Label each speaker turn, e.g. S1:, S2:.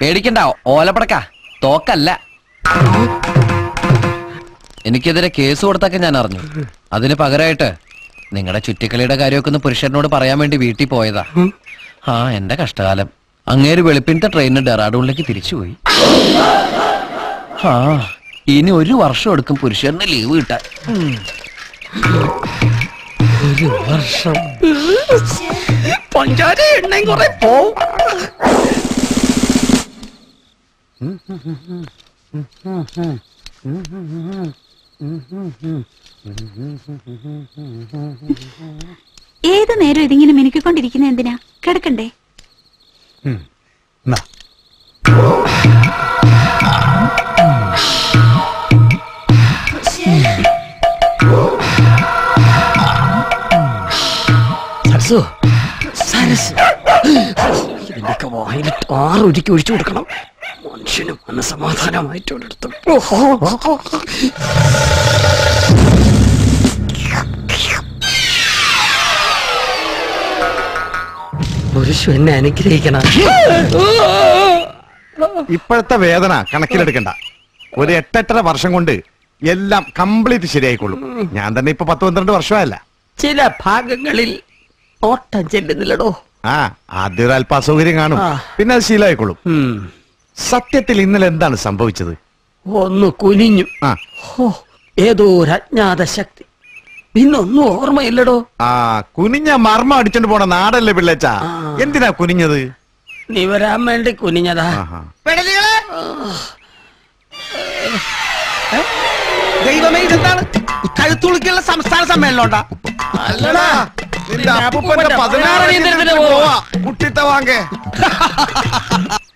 S1: പേടിക്കണ്ട ഓലപ്പടക്ക തോക്കല്ല എനിക്കെതിരെ കേസ് കൊടുത്തൊക്കെ ഞാൻ അറിഞ്ഞു അതിന് പകരമായിട്ട് നിങ്ങളുടെ ചുറ്റിക്കളിയുടെ കാര്യമൊക്കെ ഒന്ന് പുരുഷനോട് പറയാൻ വേണ്ടി വീട്ടിൽ പോയതാ ആ എന്റെ കഷ്ടകാലം അങ്ങേര് വെളുപ്പിനത്തെ ട്രെയിനിന് ഡെറാഡൂണിലേക്ക് തിരിച്ചുപോയി ആ ഇനി ഒരു വർഷം എടുക്കും പുരുഷന് ലീവ് കിട്ടാൻ ഉം.
S2: ഒരു വർഷം പഞ്ചാര എണ്ണയും കുറെ പോവും
S3: ഏത് നേരം ഇതിങ്ങനെ മിനുക്കിക്കൊണ്ടിരിക്കുന്ന എന്തിനാ കിടക്കണ്ടേ
S2: സരസു സരസ് ഇതിന്റെയൊക്കെ വായിലിട്ട് ആറൊരുക്കി ഒഴിച്ചു കൊടുക്കണം മനുഷ്യനും മനസമാധാനമായിട്ട് ഒരിടത്തും പുരുഷു എന്നെ അനുഗ്രഹിക്കണം
S4: ഇപ്പോഴത്തെ വേദന കണക്കിലെടുക്കണ്ട ഒരു എട്ടെട്ടര വർഷം കൊണ്ട് എല്ലാം കംപ്ലീറ്റ് ശരിയായിക്കൊള്ളും ഞാൻ തന്നെ ഇപ്പൊ പത്ത് പന്ത്രണ്ട് വർഷമായല്ല
S2: ചില ഭാഗങ്ങളിൽ ഓട്ടം ചെല്ലുന്നില്ലടോ
S4: ആ ആദ്യം ഒരു അല്പ അസൗകര്യം കാണും
S2: ആ.
S4: പിന്നെ അത് ശീലമായിക്കൊള്ളും
S2: ഉം.
S4: സത്യത്തിൽ ഇന്നലെ എന്താണ് സംഭവിച്ചത്
S2: ഒന്ന് കുനിഞ്ഞു
S4: ആ
S2: ഹോ ഏതോ ഒരു അജ്ഞാത ശക്തി പിന്നൊന്നും ഓർമ്മയില്ലടോ
S4: ആ കുനിഞ്ഞ മർമ്മം അടിച്ചോണ്ട് പോണ നാടല്ലേ പിള്ളേച്ചാ
S2: ആ.
S4: എന്തിനാ കുനിഞ്ഞത്
S2: നീ വരാൻ വേണ്ടി കുനിഞ്ഞതാ
S4: ആഹാ.
S5: ദൈവമേ ഇതെന്താണ് കഴുത്തുളുക്കിയുള്ള സംസ്ഥാന സമ്മേളനം ഉണ്ടാ
S4: അല്ലടാ നിന്റെ
S2: നിന്റെ
S4: അപ്പൂപ്പന്റെ
S2: അപ്പൂപ്പന്റെ
S4: പതിനാറ്
S2: പതിനാറ്
S4: അടിയന്തരത്തിന്
S2: അടിയന്തരത്തിന്
S4: പോവാ മുട്ടിട്ട വാങ്ങേ